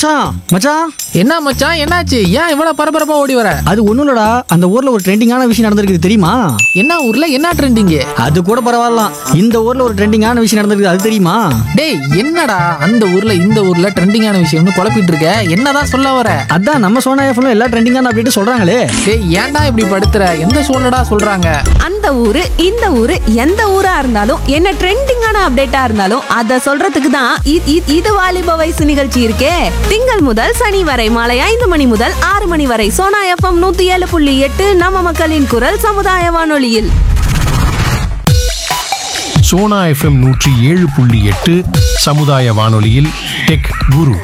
மச்சான் மச்சான் என்ன மச்சான் என்னாச்சு ஏன் இவ்வளவு பரபரப்பா ஓடி வர அது ஒண்ணும் இல்லடா அந்த ஊர்ல ஒரு ட்ரெண்டிங்கான விஷயம் நடந்திருக்குது தெரியுமா என்ன ஊர்ல என்ன ட்ரெண்டிங்கு அது கூட பரவாயில்லாம் இந்த ஊர்ல ஒரு ட்ரெண்டிங்கான விஷயம் நடந்திருக்குது அது தெரியுமா டேய் என்னடா அந்த ஊர்ல இந்த ஊர்ல ட்ரெண்டிங்கான விஷயம்னு குழப்பிட்டு இருக்க என்னதான் சொல்ல வர அதான் நம்ம சோனா எஃப்ல எல்லா ட்ரெண்டிங்கான அப்படின்ட்டு சொல்றாங்களே டேய் ஏன்டா இப்படி படுத்துற எந்த சூழ்நிலடா சொல்றாங்க அந்த ஊரு இந்த ஊரு எந்த ஊரா இருந்தாலும் என்ன ட்ரெண்டிங்கான அப்டேட்டா இருந்தாலும் அத சொல்றதுக்கு தான் இ- இ- இது வாலிப வயசு நிகழ்ச்சி இருக்கே திங்கள் முதல் சனி வரை மாலை ஐந்து மணி முதல் ஆறு மணி வரை சோனா எஃப்எம் நூத்தி ஏழு புள்ளி எட்டு நம்ம மக்களின் குரல் சமுதாய வானொலியில் சோனா எஃப்எம் நூற்றி ஏழு புள்ளி எட்டு சமுதாய வானொலியில் டெக் குரு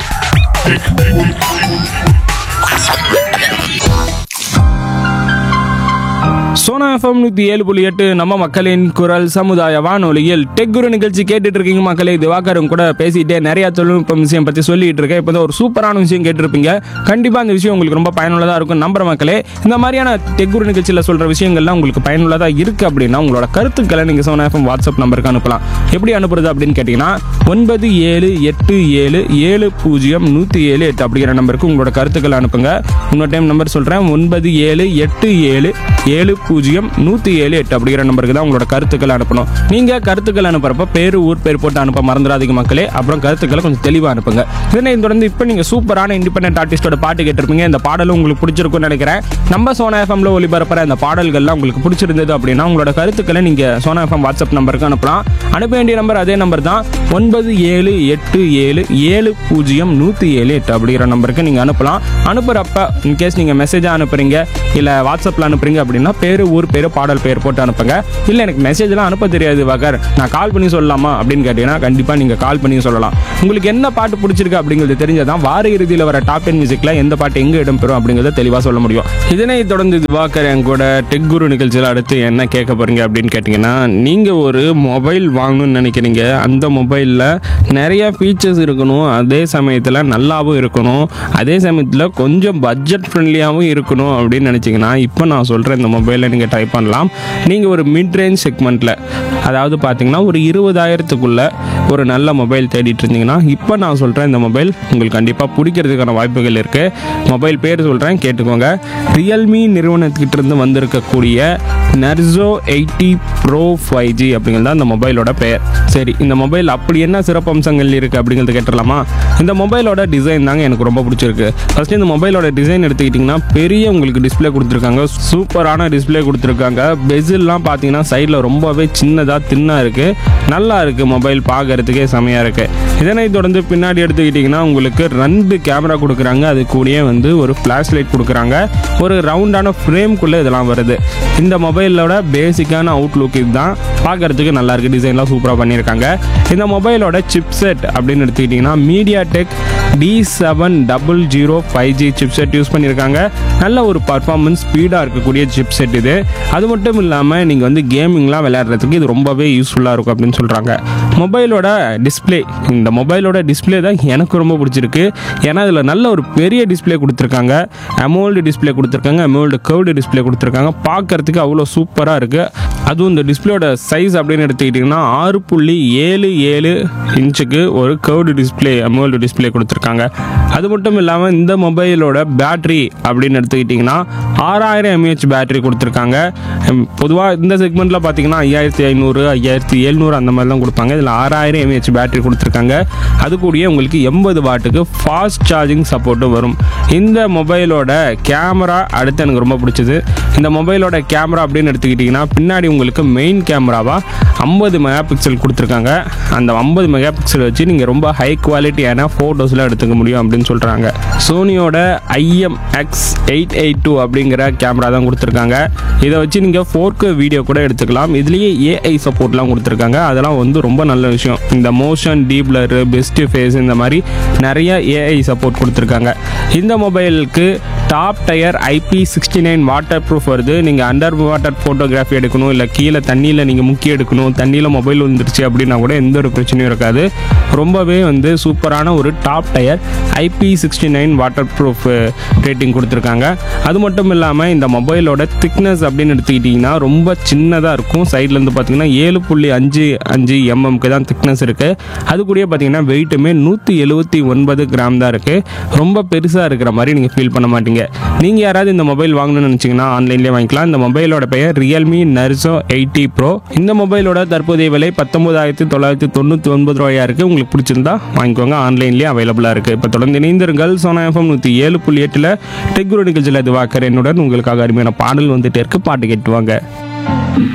சோனா எஃப்எம் நூற்றி ஏழு புள்ளி எட்டு நம்ம மக்களின் குரல் சமுதாய வானொலியில் டெக் குரு நிகழ்ச்சி கேட்டுட்டு இருக்கீங்க மக்களே திவாகரும் கூட பேசிட்டே நிறைய தொழில்நுட்பம் விஷயம் பற்றி சொல்லிட்டு இருக்கேன் இப்போ ஒரு சூப்பரான விஷயம் கேட்டிருப்பீங்க கண்டிப்பாக அந்த விஷயம் உங்களுக்கு ரொம்ப பயனுள்ளதாக இருக்கும் நம்புற மக்களே இந்த மாதிரியான டெக் குரு நிகழ்ச்சியில் சொல்கிற விஷயங்கள்லாம் உங்களுக்கு பயனுள்ளதாக இருக்குது அப்படின்னா உங்களோட கருத்துக்களை நீங்கள் சோனா எஃப்எம் வாட்ஸ்அப் நம்பருக்கு அனுப்பலாம் எப்படி அனுப்புறது அப்படின்னு கேட்டிங்கன்னா ஒன்பது ஏழு எட்டு ஏழு ஏழு பூஜ்ஜியம் நூற்றி ஏழு எட்டு அப்படிங்கிற நம்பருக்கு உங்களோட கருத்துக்களை அனுப்புங்க இன்னொரு டைம் நம்பர் சொல்கிறேன் ஒன்பது ஏழு எட்டு ஏழு ஏழு பூஜ்ஜியம் நூற்றி ஏழு எட்டு அப்படிங்கிற நம்பருக்கு தான் உங்களோட கருத்துக்களை அனுப்பணும் நீங்கள் கருத்துக்கள் அனுப்புறப்ப பேர் ஊர் பேர் போட்டு அனுப்ப மறந்துடாதீங்க மக்களே அப்புறம் கருத்துக்களை கொஞ்சம் தெளிவாக அனுப்புங்க இதனை தொடர்ந்து இப்போ நீங்கள் சூப்பரான இண்டிபெண்டன்ட் ஆர்டிஸ்டோட பாட்டு கேட்டிருப்பீங்க இந்த பாடலும் உங்களுக்கு பிடிச்சிருக்கும்னு நினைக்கிறேன் நம்ம சோனா எஃப்எம்ல ஒளிபரப்புற அந்த பாடல்கள்லாம் உங்களுக்கு பிடிச்சிருந்தது அப்படின்னா உங்களோட கருத்துக்களை நீங்கள் சோனா எஃப்எம் வாட்ஸ்அப் நம்பருக்கு அனுப்பலாம் அனுப்ப வேண்டிய நம்பர் அதே நம்பர் தான் ஒன்பது ஏழு எட்டு ஏழு ஏழு பூஜ்ஜியம் நூற்றி ஏழு எட்டு அப்படிங்கிற நம்பருக்கு நீங்கள் அனுப்பலாம் அனுப்புகிறப்ப இன்கேஸ் நீங்கள் மெசேஜாக அனுப்புறீங்க இல்லை வாட்ஸ்அப்பில் அனுப்புறீங்க அப்படின்னா பேர் ஊர் பேர் பாடல் பேர் போட்டு அனுப்புங்க இல்லை எனக்கு மெசேஜ்லாம் அனுப்ப தெரியாது வகர் நான் கால் பண்ணி சொல்லலாமா அப்படின்னு கேட்டிங்கன்னா கண்டிப்பாக நீங்கள் கால் பண்ணி சொல்லலாம் உங்களுக்கு என்ன பாட்டு பிடிச்சிருக்கு அப்படிங்கிறது தெரிஞ்சதான் வார இறுதியில் வர டாப் டென் மியூசிக்கில் எந்த பாட்டு எங்கே இடம்பெறும் அப்படிங்கிறத தெளிவாக சொல்ல முடியும் இதனை தொடர்ந்து திவாகர் என் கூட டெக் குரு நிகழ்ச்சியில் அடுத்து என்ன கேட்க போறீங்க அப்படின்னு கேட்டிங்கன்னா நீங்கள் ஒரு மொபைல் வாங்கணும்னு நினைக்கிறீங்க அந்த மொபைலில் நிறைய ஃபீச்சர்ஸ் இருக்கணும் அதே சமயத்தில் நல்லாவும் இருக்கணும் அதே சமயத்தில் கொஞ்சம் பட்ஜெட் ஃப்ரெண்ட்லியாகவும் இருக்கணும் அப்படின்னு நினச்சிங்கன்னா இப்போ நான் சொல்கிற இந்த மொபைலை நீங்கள் ட்ரை பண்ணலாம் நீங்கள் ஒரு மிட் ரேஞ்ச் செக்மெண்ட்டில் அதாவது பார்த்தீங்கன்னா ஒரு இருபதாயிரத்துக்குள்ள ஒரு நல்ல மொபைல் தேடிட்டு இருந்தீங்கன்னா இப்போ நான் சொல்கிறேன் இந்த மொபைல் உங்களுக்கு கண்டிப்பாக பிடிக்கிறதுக்கான வாய்ப்புகள் இருக்குது மொபைல் பேர் சொல்கிறேன் கேட்டுக்கோங்க ரியல்மி நிறுவனத்துக்கிட்ட இருந்து வந்திருக்கக்கூடிய Narzo eighty pro five G அப்படிங்கிறது தான் இந்த மொபைலோட பெயர் சரி இந்த மொபைல் அப்படி என்ன சிறப்பம்சங்கள் இருக்குது அப்படிங்கிறத கேட்டுடலாமா இந்த மொபைலோட டிசைன் தாங்க எனக்கு ரொம்ப பிடிச்சிருக்கு ஃபர்ஸ்ட் இந்த மொபைலோட டிசைன் எடுத்துக்கிட்டிங்கன்னா பெரிய உங்களுக்கு டிஸ்ப்ளே கொடுத்துருக்காங்க சூப்பரான டிஸ்ப்ளே கொடுத்துருக்காங்க பெசில்லாம் பார்த்தீங்கன்னா சைடில் ரொம்பவே சின்னதாக தின்னாக இருக்குது நல்லா இருக்குது மொபைல் பார்க்கறதுக்கே செமையாக இருக்குது இதனை தொடர்ந்து பின்னாடி எடுத்துக்கிட்டிங்கன்னா உங்களுக்கு ரெண்டு கேமரா கொடுக்குறாங்க அது கூடயே வந்து ஒரு ஃப்ளாஷ் லைட் கொடுக்குறாங்க ஒரு ரவுண்டான ஃப்ரேம்குள்ளே இதெல்லாம் வருது இந்த மொபைலோட பேசிக்கான அவுட்லுக் இதுதான் பார்க்கறதுக்கு நல்லா இருக்குது டிசைன்லாம் சூப்பராக பண்ணியிருக்காங்க இந்த மொபைலோட சிப்செட் அப்படின்னு எடுத்துக்கிட்டிங்கன்னா MediaTek D seven double zero five G chipset use பண்ணியிருக்காங்க நல்ல ஒரு பர்ஃபார்மன்ஸ் ஸ்பீடாக இருக்கக்கூடிய சிப்செட் இது அது மட்டும் இல்லாமல் நீங்கள் வந்து கேமிங்லாம் விளையாடுறதுக்கு இது ரொம்பவே யூஸ்ஃபுல்லாக இருக்கும் அப்படின்னு சொல்கிறாங்க மொபைலோட டிஸ்ப்ளே இந்த மொபைலோட டிஸ்ப்ளே தான் எனக்கு ரொம்ப பிடிச்சிருக்கு ஏன்னா இதில் நல்ல ஒரு பெரிய டிஸ்ப்ளே கொடுத்துருக்காங்க அமோல்டு டிஸ்ப்ளே கொடுத்துருக்காங்க அமோல்டு கர்வ்டு டிஸ்ப்ளே கொடுத்துருக்காங்க பார்க்கறதுக்கு அவ்வளோ சூப்பராக இருக்குது அதுவும் இந்த டிஸ்பிளேயோட சைஸ் அப்படின்னு எடுத்துக்கிட்டிங்கன்னா ஆறு புள்ளி ஏழு ஏழு இன்ச்சுக்கு ஒரு கர்வ்டு டிஸ்ப்ளே அமோல்டு டிஸ்ப்ளே கொடுத்துருக்காங்க அது மட்டும் இல்லாமல் இந்த மொபைலோட பேட்டரி அப்படின்னு எடுத்துக்கிட்டிங்கன்னா ஆறாயிரம் எம்ஏஹெச் பேட்டரி கொடுத்துருக்காங்க பொதுவாக இந்த செக்மெண்ட்டில் பார்த்தீங்கன்னா ஐயாயிரத்தி ஐநூறு ஐயாயிரத்தி எழுநூறு அந்த மாதிரி தான் கொடுப்பாங்க இதில் ஆறாயிரம் எம்ஏஹெச் பேட்டரி கொடுத்துருக்காங்க அது கூடயே உங்களுக்கு எண்பது வாட்டுக்கு ஃபாஸ்ட் சார்ஜிங் சப்போர்ட்டும் வரும் இந்த மொபைலோட கேமரா அடுத்து எனக்கு ரொம்ப பிடிச்சது இந்த மொபைலோட கேமரா அப்படின்னு எடுத்துக்கிட்டிங்கன்னா பின்னாடி உங்களுக்கு மெயின் கேமராவாக ஐம்பது மெகா பிக்சல் கொடுத்துருக்காங்க அந்த ஐம்பது மெகா பிக்சல் வச்சு நீங்கள் ரொம்ப ஹை குவாலிட்டியான ஃபோட்டோஸ்லாம் எடுத்துக்க முடியும் அப்படின்னு சொல்கிறாங்க சோனியோட ஐஎம்எக்ஸ் எயிட் எயிட் டூ அப்படிங்கிற கேமரா தான் கொடுத்துருக்காங்க இதை வச்சு நீங்கள் ஃபோர்க்கு வீடியோ கூட எடுத்துக்கலாம் இதுலேயே ஏஐ சப்போர்ட்லாம் கொடுத்துருக்காங்க அதெல்லாம் வந்து ரொம்ப நல்ல விஷயம் இந்த மோஷன் டீப்லரு பெஸ்ட் ஃபேஸ் இந்த மாதிரி நிறைய ஏஐ சப்போர்ட் கொடுத்துருக்காங்க இந்த மொபைலுக்கு top tier IP sixty nine waterproof வருது நீங்கள் அண்டர் வாட்டர் ஃபோட்டோகிராஃபி எடுக்கணும் இல்லை கீழே தண்ணியில் நீங்கள் முக்கி எடுக்கணும் தண்ணியில் மொபைல் வந்துருச்சு அப்படின்னா கூட எந்த ஒரு பிரச்சனையும் இருக்காது ரொம்பவே வந்து சூப்பரான ஒரு top tier IP sixty nine waterproof rating கொடுத்துருக்காங்க அது மட்டும் இல்லாமல் இந்த மொபைலோட திக்னஸ் அப்படின்னு எடுத்துக்கிட்டிங்கன்னா ரொம்ப சின்னதாக இருக்கும் சைட்லேருந்து பார்த்தீங்கன்னா ஏழு புள்ளி அஞ்சு அஞ்சு எம்எம்க்கு தான் திக்னஸ் இருக்குது அது கூடயே பார்த்தீங்கன்னா வெயிட்டுமே நூற்றி எழுபத்தி ஒன்பது கிராம் தான் இருக்குது ரொம்ப பெருசாக இருக்கிற மாதிரி நீங்கள் ஃபீல் பண்ண மாட்டீங்க நீங்கள் யாராவது இந்த மொபைல் வாங்கணும்னு நினச்சிங்கன்னா ஆன்லைன்லேயே வாங்கிக்கலாம் இந்த மொபைலோட பெயர் ரியல்மி நர்சோ எயிட்டி ப்ரோ இந்த மொபைலோட தற்போதைய விலை பத்தொன்பதாயிரத்தி தொள்ளாயிரத்தி தொண்ணூற்றி ஒன்பது ரூபாயா இருக்குது உங்களுக்கு பிடிச்சிருந்தா வாங்கிக்கோங்க ஆன்லைன்லேயே அவைலபிளாக இருக்குது இப்போ தொடர்ந்து இணைந்திருங்கள் சோனா எஃப்எம் நூற்றி ஏழு புள்ளி எட்டில் டெக்குரு நிகழ்ச்சியில் இது வாக்கர் என்னுடன் உங்களுக்காக அருமையான பாடல் வந்துட்டே இருக்கு பாட்டு கேட்டுவாங்க